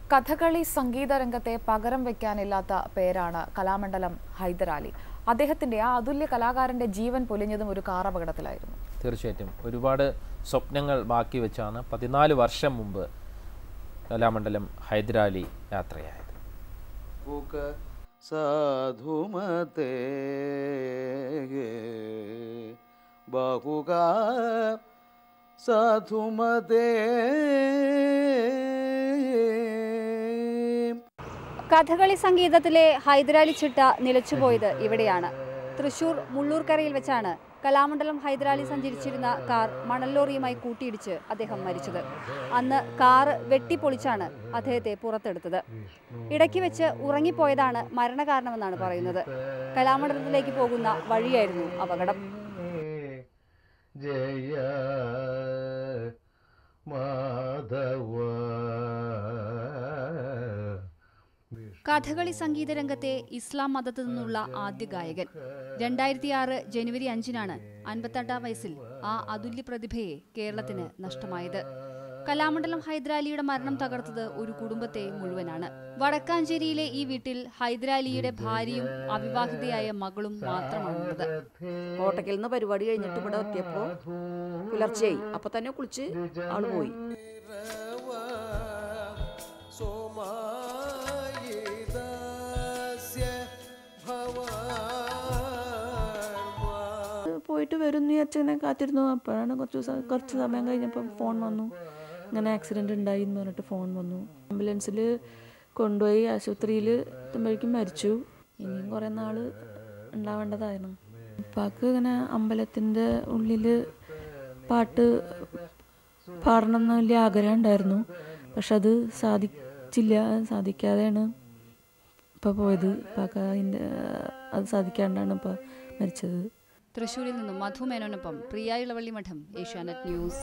കഥകളി സംഗീത രംഗത്തെ പകരം വെക്കാനില്ലാത്ത പേരാണ് കലാമണ്ഡലം ഹൈദരാലി അദ്ദേഹത്തിന്റെ ആ അതുല്യ കലാകാരന്റെ ജീവൻ പൊലിഞ്ഞതും ഒരു കാർ അപകടത്തിലായിരുന്നു തീർച്ചയായിട്ടും ഒരുപാട് സ്വപ്നങ്ങൾ ബാക്കി വെച്ചാണ് പതിനാല് വർഷം മുമ്പ് കലാമണ്ഡലം ഹൈദരാലി യാത്രയായത് കുക സാധുമതേ ബഹുക സാധുമതേ കഥകളി സംഗീതത്തിലെ ഹൈദരാലി ചിട്ട നിലച്ചുപോയത് ഇവിടെയാണ് തൃശൂർ മുള്ളൂർക്കരയിൽ വെച്ചാണ് കലാമണ്ഡലം ഹൈദരാലി സഞ്ചരിച്ചിരുന്ന കാർ മണല്ലോറിയുമായി കൂട്ടിയിടിച്ച് അദ്ദേഹം മരിച്ചത് അന്ന് കാർ വെട്ടിപ്പൊളിച്ചാണ് അദ്ദേഹത്തെ പുറത്തെടുത്തത് ഇടയ്ക്ക് വെച്ച് ഉറങ്ങിപ്പോയതാണ് മരണകാരണമെന്നാണ് പറയുന്നത് കലാമണ്ഡലത്തിലേക്ക് പോകുന്ന വഴിയായിരുന്നു അപകടം ജയ മാധവ കഥകളി സംഗീത രംഗത്തെ ഇസ്ലാം മതത്തു നിന്നുള്ള ആദ്യ ഗായകൻ രണ്ടായിരത്തി ആറ് ജനുവരി അഞ്ചിനാണ് അൻപത്തെട്ടാം വയസ്സിൽ ആ അതുല്യ പ്രതിഭയെ കേരളത്തിന് നഷ്ടമായത് കലാമണ്ഡലം ഹൈദരാലിയുടെ മരണം തകർത്തത് ഒരു കുടുംബത്തെ മുഴുവനാണ് വടക്കാഞ്ചേരിയിലെ ഈ വീട്ടിൽ ഹൈദരാലിയുടെ ഭാര്യയും അവിവാഹിതയായ മകളും മാത്രമാണുള്ളത് കോട്ടയ്ക്കൽ നിന്ന് പരിപാടി കഴിഞ്ഞിട്ട് ഇവിടെ എത്തിയപ്പോൾ പുലർച്ചയായി അപ്പൊ തന്നെ കുളിച്ച് ആള് പോയി പോയിട്ട് വരും എന്ന് വിചാരിച്ച് ഇങ്ങനെ കാത്തിരുന്നു അപ്പോഴാണ് കുറച്ച് ദിവസം കുറച്ച് സമയം കഴിഞ്ഞപ്പോൾ ഫോൺ വന്നു ഇങ്ങനെ ആക്സിഡന്റ് ഉണ്ടായി എന്ന് പറഞ്ഞിട്ട് ഫോൺ വന്നു ആംബുലൻസിൽ കൊണ്ടുപോയി ആശുപത്രിയിൽ എത്തുമ്പോഴേക്കും മരിച്ചു ഇനിയും കുറേ നാൾ ഉണ്ടാവേണ്ടതായിരുന്നു ഉപ്പാക്ക് ഇങ്ങനെ അമ്പലത്തിൻ്റെ ഉള്ളിൽ പാട്ട് പാടണം എന്ന് വലിയ ആഗ്രഹം ഉണ്ടായിരുന്നു പക്ഷെ അത് സാധിച്ചില്ല സാധിക്കാതെയാണ് ഇപ്പോൾ പോയത് ഉപ്പാക്ക് അതിൻ്റെ അത് സാധിക്കാണ്ടാണ് ഇപ്പോൾ മരിച്ചത് തൃശൂരിൽ നിന്നും മധു മേനോനൊപ്പം പ്രിയ ഇളവള്ളി മഠം ഏഷ്യാനെറ്റ് ന്യൂസ്